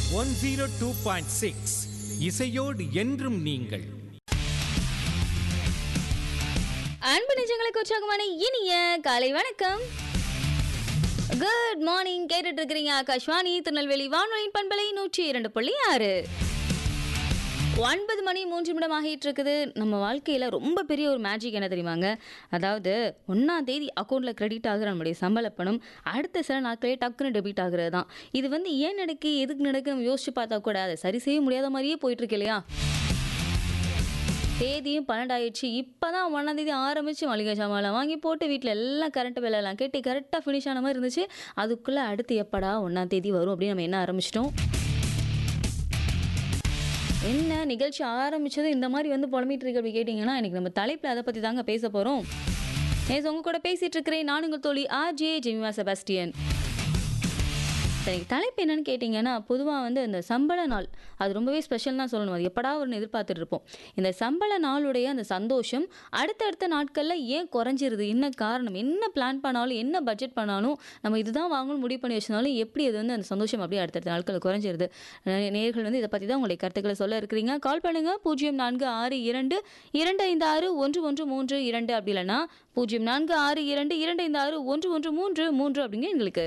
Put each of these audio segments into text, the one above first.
one zero two point six இசையோடு என்றும் நீங்கள் அன்பு நிஜங்களுக்கு உற்சாகமான இனிய காலை வணக்கம் குட் மார்னிங் கேட்டுட்டு இருக்கிறீங்க ஆகாஷ்வாணி திருநெல்வேலி வானொலியின் பண்பலை நூற்றி இரண்டு புள்ளி ஆறு ஒன்பது மணி மூன்று நிமிடம் ஆகிட்டு இருக்குது நம்ம வாழ்க்கையில் ரொம்ப பெரிய ஒரு மேஜிக் என்ன தெரியுமாங்க அதாவது ஒன்றாம் தேதி அக்கௌண்ட்டில் கிரெடிட் ஆகுற நம்முடைய சம்பள பணம் அடுத்த சில நாட்களே டக்குன்னு டெபிட் ஆகுறது தான் இது வந்து ஏன் நடக்கு எதுக்கு நடக்கு நம்ம யோசிச்சு பார்த்தா கூட அதை சரி செய்ய முடியாத மாதிரியே போயிட்டு இருக்கு இல்லையா தேதியும் பன்னெண்டாயிடுச்சு இப்போ தான் ஒன்றாந்தேதி ஆரம்பித்து மளிகை சாமான்லாம் வாங்கி போட்டு வீட்டில் எல்லாம் கரண்ட் எல்லாம் கட்டி கரெக்டாக ஃபினிஷ் ஆன மாதிரி இருந்துச்சு அதுக்குள்ளே அடுத்து எப்படா ஒன்றாந்தேதி வரும் அப்படின்னு நம்ம என்ன ஆரம்பிச்சிட்டோம் என்ன நிகழ்ச்சி ஆரம்பிச்சது இந்த மாதிரி வந்து புலம்பிட்டு இருக்கு அப்படி கேட்டிங்கன்னா எனக்கு நம்ம தலைப்பில் அதை பற்றி தாங்க பேச போகிறோம் நேற்று உங்க கூட பேசிகிட்டு இருக்கிறேன் நான் உங்கள் தோழி ஆர்ஜே ஜெமிமா செபாஸ்டியன் சரி தலைப்பு என்னன்னு கேட்டிங்கன்னா பொதுவாக வந்து இந்த சம்பள நாள் அது ரொம்பவே ஸ்பெஷல் தான் சொல்லணும் அது எப்படா ஒரு எதிர்பார்த்துட்டு இருப்போம் இந்த சம்பள நாளுடைய அந்த சந்தோஷம் அடுத்தடுத்த நாட்களில் ஏன் குறைஞ்சிருது என்ன காரணம் என்ன பிளான் பண்ணாலும் என்ன பட்ஜெட் பண்ணாலும் நம்ம இதுதான் வாங்கணும் முடிவு பண்ணி வச்சிருந்தாலும் எப்படி அது வந்து அந்த சந்தோஷம் அப்படியே அடுத்தடுத்த நாட்களில் குறைஞ்சிருது நே- நேயர்கள் வந்து இதை பற்றி தான் உங்களுடைய கருத்துக்களை சொல்ல இருக்கிறீங்க கால் பண்ணுங்க பூஜ்ஜியம் நான்கு ஆறு இரண்டு இரண்டு ஐந்து ஆறு ஒன்று ஒன்று மூன்று இரண்டு அப்படி இல்லைன்னா பூஜ்ஜியம் நான்கு ஆறு இரண்டு இரண்டு ஐந்து ஆறு ஒன்று ஒன்று மூன்று மூன்று அப்படிங்க எங்களுக்கு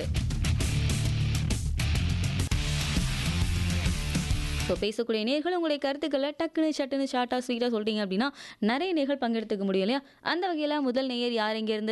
ஸோ பேசக்கூடிய நேர்கள் உங்களுடைய கருத்துக்களை டக்குன்னு சட்டுன்னு ஷார்ட்டாக ஸ்வீட்டாக சொல்லிட்டீங்க அப்படின்னா நிறைய நேர்கள் பங்கெடுத்துக்க முடியும் இல்லையா அந்த வகையில் முதல் நேயர் யார் எங்கேருந்து